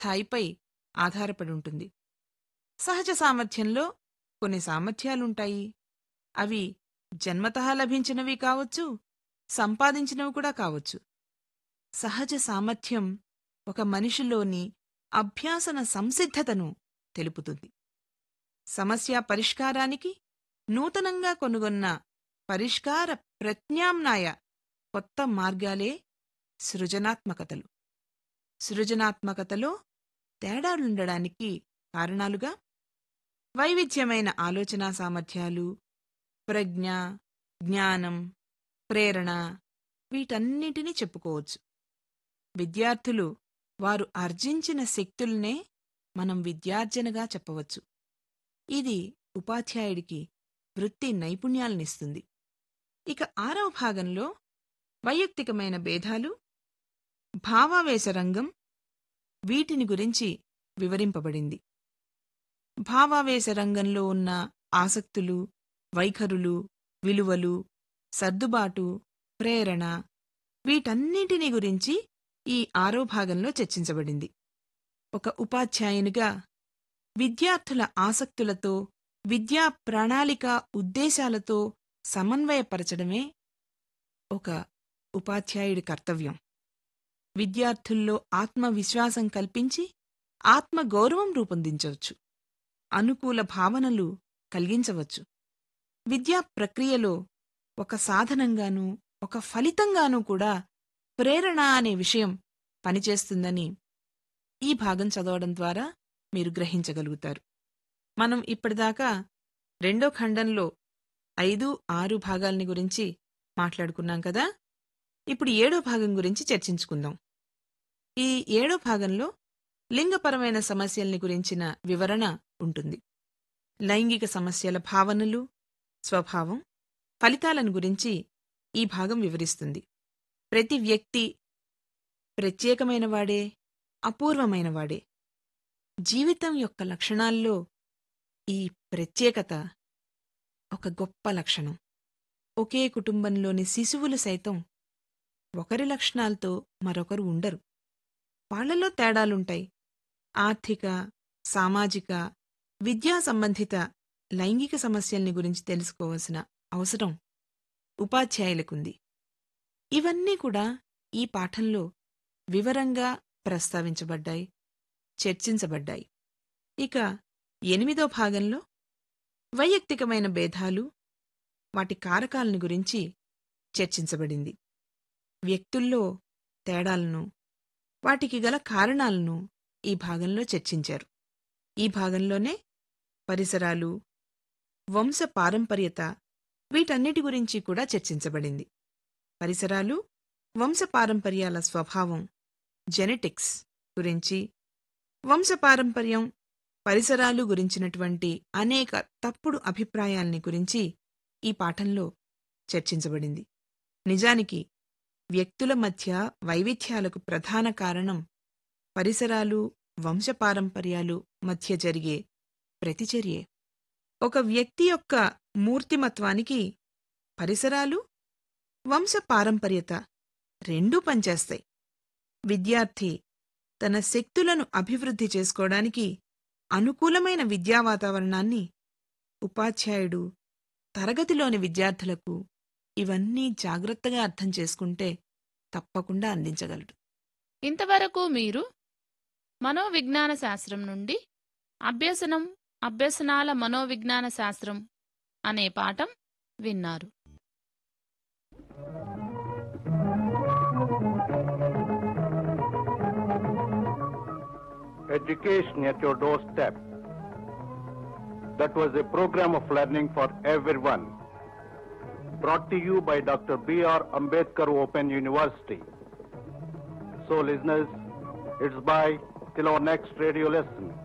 స్థాయిపై ఆధారపడి ఉంటుంది సహజ సామర్థ్యంలో కొన్ని సామర్థ్యాలుంటాయి అవి జన్మతః లభించినవి కావచ్చు సంపాదించినవి కూడా కావచ్చు సహజ సామర్థ్యం ఒక మనిషిలోని అభ్యాసన సంసిద్ధతను తెలుపుతుంది సమస్య పరిష్కారానికి నూతనంగా కొనుగొన్న పరిష్కార ప్రత్యామ్నాయ కొత్త మార్గాలే సృజనాత్మకతలు సృజనాత్మకతలో తేడాలుండడానికి కారణాలుగా వైవిధ్యమైన ఆలోచనా సామర్థ్యాలు ప్రజ్ఞ జ్ఞానం ప్రేరణ వీటన్నిటినీ చెప్పుకోవచ్చు విద్యార్థులు వారు ఆర్జించిన శక్తుల్నే మనం విద్యార్జనగా చెప్పవచ్చు ఇది ఉపాధ్యాయుడికి వృత్తి నైపుణ్యాలనిస్తుంది ఇక ఆరవ భాగంలో వైయక్తికమైన భేదాలు భావావేశ రంగం వీటిని గురించి వివరింపబడింది భావావేశ రంగంలో ఉన్న ఆసక్తులు వైఖరులు విలువలు సర్దుబాటు ప్రేరణ వీటన్నింటినీ గురించి ఈ ఆరో భాగంలో చర్చించబడింది ఒక ఉపాధ్యాయునిగా విద్యార్థుల ఆసక్తులతో విద్యా ప్రణాళిక ఉద్దేశాలతో సమన్వయపరచడమే ఒక ఉపాధ్యాయుడి కర్తవ్యం విద్యార్థుల్లో ఆత్మవిశ్వాసం కల్పించి ఆత్మగౌరవం రూపొందించవచ్చు అనుకూల భావనలు కలిగించవచ్చు విద్యా ప్రక్రియలో ఒక సాధనంగానూ ఒక ఫలితంగానూ కూడా ప్రేరణ అనే విషయం పనిచేస్తుందని ఈ భాగం చదవడం ద్వారా మీరు గ్రహించగలుగుతారు మనం ఇప్పటిదాకా రెండో ఖండంలో ఐదు ఆరు భాగాల్ని గురించి మాట్లాడుకున్నాం కదా ఇప్పుడు ఏడో భాగం గురించి చర్చించుకుందాం ఈ ఏడో భాగంలో లింగపరమైన సమస్యల్ని గురించిన వివరణ ఉంటుంది లైంగిక సమస్యల భావనలు స్వభావం ఫలితాలను గురించి ఈ భాగం వివరిస్తుంది ప్రతి వ్యక్తి ప్రత్యేకమైనవాడే అపూర్వమైనవాడే జీవితం యొక్క లక్షణాల్లో ఈ ప్రత్యేకత ఒక గొప్ప లక్షణం ఒకే కుటుంబంలోని శిశువులు సైతం ఒకరి లక్షణాలతో మరొకరు ఉండరు వాళ్లలో తేడాలుంటాయి ఆర్థిక సామాజిక విద్యా సంబంధిత లైంగిక సమస్యల్ని గురించి తెలుసుకోవాల్సిన అవసరం ఉపాధ్యాయులకుంది ఇవన్నీ కూడా ఈ పాఠంలో వివరంగా ప్రస్తావించబడ్డాయి చర్చించబడ్డాయి ఇక ఎనిమిదో భాగంలో వైయక్తికమైన భేదాలు వాటి కారకాలను గురించి చర్చించబడింది వ్యక్తుల్లో తేడాలను వాటికి గల కారణాలను ఈ భాగంలో చర్చించారు ఈ భాగంలోనే పరిసరాలు వంశ పారంపర్యత వీటన్నిటి గురించి కూడా చర్చించబడింది పరిసరాలు వంశపారంపర్యాల స్వభావం జెనెటిక్స్ గురించి వంశపారంపర్యం పరిసరాలు గురించినటువంటి అనేక తప్పుడు అభిప్రాయాల్ని గురించి ఈ పాఠంలో చర్చించబడింది నిజానికి వ్యక్తుల మధ్య వైవిధ్యాలకు ప్రధాన కారణం పరిసరాలు వంశపారంపర్యాలు మధ్య జరిగే ప్రతిచర్యే ఒక వ్యక్తి యొక్క మూర్తిమత్వానికి పరిసరాలు వంశపారంపర్యత రెండూ పనిచేస్తాయి విద్యార్థి తన శక్తులను అభివృద్ధి చేసుకోవడానికి అనుకూలమైన విద్యా వాతావరణాన్ని ఉపాధ్యాయుడు తరగతిలోని విద్యార్థులకు ఇవన్నీ జాగ్రత్తగా అర్థం చేసుకుంటే తప్పకుండా అందించగలడు ఇంతవరకు మీరు మనోవిజ్ఞాన శాస్త్రం నుండి అభ్యసనం అభ్యసనాల మనోవిజ్ఞాన శాస్త్రం అనే పాఠం విన్నారు Education at your doorstep. That was a program of learning for everyone. Brought to you by Dr. B.R. Ambedkar Open University. So, listeners, it's bye till our next radio lesson.